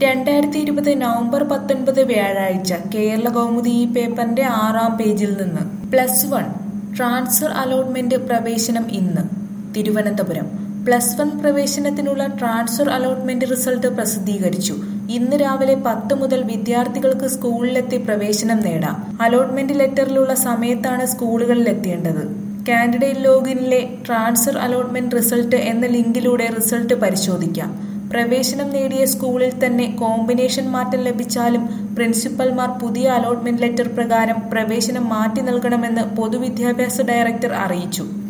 രണ്ടായിരത്തി ഇരുപത് നവംബർ പത്തൊൻപത് വ്യാഴാഴ്ച കേരള കൗമുദി ഈ പേപ്പറിന്റെ ആറാം പേജിൽ നിന്ന് പ്ലസ് വൺ ട്രാൻസ്ഫർ അലോട്ട്മെന്റ് പ്രവേശനം ഇന്ന് തിരുവനന്തപുരം പ്ലസ് വൺ പ്രവേശനത്തിനുള്ള ട്രാൻസ്ഫർ അലോട്ട്മെന്റ് റിസൾട്ട് പ്രസിദ്ധീകരിച്ചു ഇന്ന് രാവിലെ പത്ത് മുതൽ വിദ്യാർത്ഥികൾക്ക് സ്കൂളിലെത്തി പ്രവേശനം നേടാം അലോട്ട്മെന്റ് ലെറ്ററിലുള്ള സമയത്താണ് സ്കൂളുകളിൽ എത്തേണ്ടത് കാൻഡിഡേറ്റ് ലോഗിനിലെ ട്രാൻസ്ഫർ അലോട്ട്മെന്റ് റിസൾട്ട് എന്ന ലിങ്കിലൂടെ റിസൾട്ട് പരിശോധിക്കാം പ്രവേശനം നേടിയ സ്കൂളിൽ തന്നെ കോമ്പിനേഷൻ മാറ്റം ലഭിച്ചാലും പ്രിൻസിപ്പൽമാർ പുതിയ അലോട്ട്മെന്റ് ലെറ്റർ പ്രകാരം പ്രവേശനം മാറ്റി നൽകണമെന്ന് പൊതുവിദ്യാഭ്യാസ ഡയറക്ടർ അറിയിച്ചു